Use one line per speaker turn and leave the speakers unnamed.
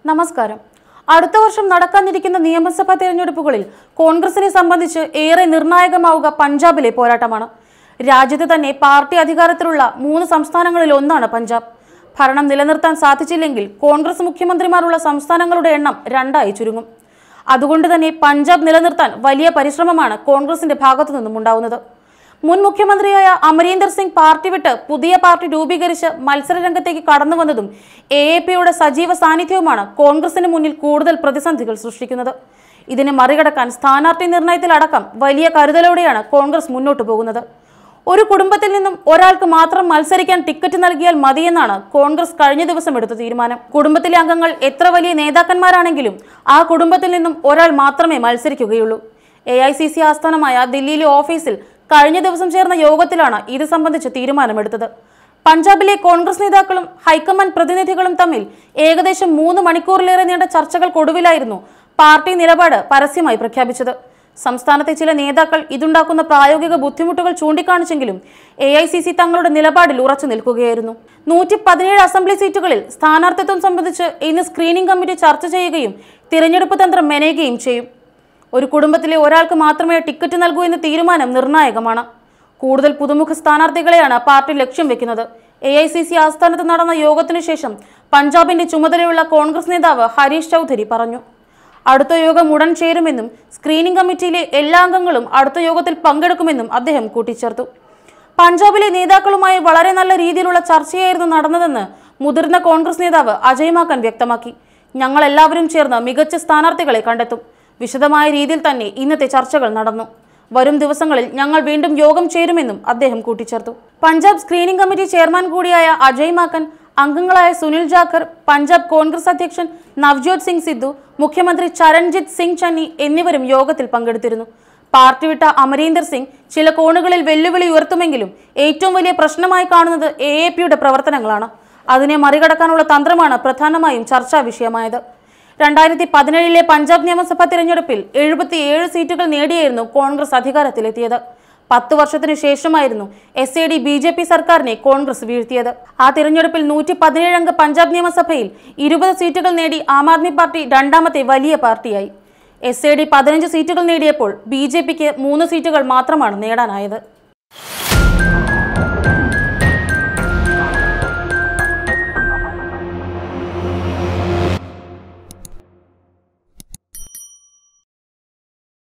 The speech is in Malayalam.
നമസ്കാരം അടുത്ത വർഷം നടക്കാനിരിക്കുന്ന നിയമസഭാ തെരഞ്ഞെടുപ്പുകളിൽ കോൺഗ്രസിനെ സംബന്ധിച്ച് ഏറെ നിർണായകമാവുക പഞ്ചാബിലെ പോരാട്ടമാണ് രാജ്യത്ത് തന്നെ പാർട്ടി അധികാരത്തിലുള്ള മൂന്ന് സംസ്ഥാനങ്ങളിൽ ഒന്നാണ് പഞ്ചാബ് ഭരണം നിലനിർത്താൻ സാധിച്ചില്ലെങ്കിൽ കോൺഗ്രസ് മുഖ്യമന്ത്രിമാരുള്ള സംസ്ഥാനങ്ങളുടെ എണ്ണം രണ്ടായി ചുരുങ്ങും അതുകൊണ്ട് തന്നെ പഞ്ചാബ് നിലനിർത്താൻ വലിയ പരിശ്രമമാണ് കോൺഗ്രസിന്റെ ഭാഗത്തു നിന്നും ഉണ്ടാവുന്നത് മുൻ മുഖ്യമന്ത്രിയായ അമരീന്ദർ സിംഗ് പാർട്ടി വിട്ട് പുതിയ പാർട്ടി രൂപീകരിച്ച് മത്സരരംഗത്തേക്ക് കടന്നു വന്നതും എ എ പിയുടെ സജീവ സാന്നിധ്യവുമാണ് കോൺഗ്രസിന് മുന്നിൽ കൂടുതൽ പ്രതിസന്ധികൾ സൃഷ്ടിക്കുന്നത് ഇതിനെ മറികടക്കാൻ സ്ഥാനാർത്ഥി നിർണയത്തിലടക്കം വലിയ കരുതലോടെയാണ് കോൺഗ്രസ് മുന്നോട്ടു പോകുന്നത് ഒരു കുടുംബത്തിൽ നിന്നും ഒരാൾക്ക് മാത്രം മത്സരിക്കാൻ ടിക്കറ്റ് നൽകിയാൽ മതിയെന്നാണ് കോൺഗ്രസ് കഴിഞ്ഞ ദിവസം എടുത്ത തീരുമാനം കുടുംബത്തിലെ അംഗങ്ങൾ എത്ര വലിയ നേതാക്കന്മാരാണെങ്കിലും ആ കുടുംബത്തിൽ നിന്നും ഒരാൾ മാത്രമേ മത്സരിക്കുകയുള്ളൂ എ ഐ സി സി ആസ്ഥാനമായ ദില്ലിയിലെ ഓഫീസിൽ കഴിഞ്ഞ ദിവസം ചേർന്ന യോഗത്തിലാണ് ഇത് സംബന്ധിച്ച് തീരുമാനമെടുത്തത് പഞ്ചാബിലെ കോൺഗ്രസ് നേതാക്കളും ഹൈക്കമാൻഡ് പ്രതിനിധികളും തമ്മിൽ ഏകദേശം മൂന്ന് മണിക്കൂറിലേറെ നീണ്ട ചർച്ചകൾക്കൊടുവിലായിരുന്നു പാർട്ടി നിലപാട് പരസ്യമായി പ്രഖ്യാപിച്ചത് സംസ്ഥാനത്തെ ചില നേതാക്കൾ ഇതുണ്ടാക്കുന്ന പ്രായോഗിക ബുദ്ധിമുട്ടുകൾ ചൂണ്ടിക്കാണിച്ചെങ്കിലും എ ഐ സി സി തങ്ങളുടെ നിലപാടിൽ ഉറച്ചു നിൽക്കുകയായിരുന്നു നൂറ്റി പതിനേഴ് അസംബ്ലി സീറ്റുകളിൽ സ്ഥാനാർത്ഥിത്വം സംബന്ധിച്ച് ഇന്ന് സ്ക്രീനിംഗ് കമ്മിറ്റി ചർച്ച ചെയ്യുകയും തിരഞ്ഞെടുപ്പ് തന്ത്രം മെനയുകയും ചെയ്യും ഒരു കുടുംബത്തിലെ ഒരാൾക്ക് മാത്രമേ ടിക്കറ്റ് നൽകൂ എന്ന തീരുമാനം നിർണായകമാണ് കൂടുതൽ പുതുമുഖ സ്ഥാനാർത്ഥികളെയാണ് പാർട്ടി ലക്ഷ്യം വെക്കുന്നത് എ ഐ സി സി ആസ്ഥാനത്ത് നടന്ന യോഗത്തിനു ശേഷം പഞ്ചാബിന്റെ ചുമതലയുള്ള കോൺഗ്രസ് നേതാവ് ഹരീഷ് ചൗധരി പറഞ്ഞു അടുത്ത യോഗം ഉടൻ ചേരുമെന്നും സ്ക്രീനിംഗ് കമ്മിറ്റിയിലെ എല്ലാ അംഗങ്ങളും അടുത്ത യോഗത്തിൽ പങ്കെടുക്കുമെന്നും അദ്ദേഹം കൂട്ടിച്ചേർത്തു പഞ്ചാബിലെ നേതാക്കളുമായി വളരെ നല്ല രീതിയിലുള്ള ചർച്ചയായിരുന്നു നടന്നതെന്ന് മുതിർന്ന കോൺഗ്രസ് നേതാവ് അജയ് മാക്കൻ വ്യക്തമാക്കി ഞങ്ങൾ എല്ലാവരും ചേർന്ന് മികച്ച സ്ഥാനാർത്ഥികളെ കണ്ടെത്തും വിശദമായ രീതിയിൽ തന്നെ ഇന്നത്തെ ചർച്ചകൾ നടന്നു വരും ദിവസങ്ങളിൽ ഞങ്ങൾ വീണ്ടും യോഗം ചേരുമെന്നും അദ്ദേഹം കൂട്ടിച്ചേർത്തു പഞ്ചാബ് സ്ക്രീനിംഗ് കമ്മിറ്റി ചെയർമാൻ കൂടിയായ അജയ് മാക്കൻ അംഗങ്ങളായ സുനിൽ ജാഖർ പഞ്ചാബ് കോൺഗ്രസ് അധ്യക്ഷൻ നവ്ജോത് സിംഗ് സിദ്ധു മുഖ്യമന്ത്രി ചരൺജിത് സിംഗ് ചന്നി എന്നിവരും യോഗത്തിൽ പങ്കെടുത്തിരുന്നു പാർട്ടി വിട്ട അമരീന്ദർ സിംഗ് ചില കോണുകളിൽ വെല്ലുവിളി ഉയർത്തുമെങ്കിലും ഏറ്റവും വലിയ പ്രശ്നമായി കാണുന്നത് എ എ പിയുടെ പ്രവർത്തനങ്ങളാണ് അതിനെ മറികടക്കാനുള്ള തന്ത്രമാണ് പ്രധാനമായും ചർച്ചാ വിഷയമായത് രണ്ടായിരത്തി പതിനേഴിലെ പഞ്ചാബ് നിയമസഭാ തിരഞ്ഞെടുപ്പിൽ എഴുപത്തിയേഴ് സീറ്റുകൾ നേടിയായിരുന്നു കോൺഗ്രസ് അധികാരത്തിലെത്തിയത് പത്ത് വർഷത്തിനു ശേഷമായിരുന്നു S A D B J P സർക്കാരിനെ കോൺഗ്രസ് വീഴ്ത്തിയത് ആ തിരഞ്ഞെടുപ്പിൽ നൂറ്റി പതിനേഴ് അംഗ പഞ്ചാബ് നിയമസഭയിൽ ഇരുപത് സീറ്റുകൾ നേടി ആം ആദ്മി പാർട്ടി രണ്ടാമത്തെ വലിയ പാർട്ടിയായി എസ് എ ഡി പതിനഞ്ച് സീറ്റുകൾ നേടിയപ്പോൾ ബി ജെ പിക്ക് മൂന്ന് സീറ്റുകൾ മാത്രമാണ് നേടാനായത്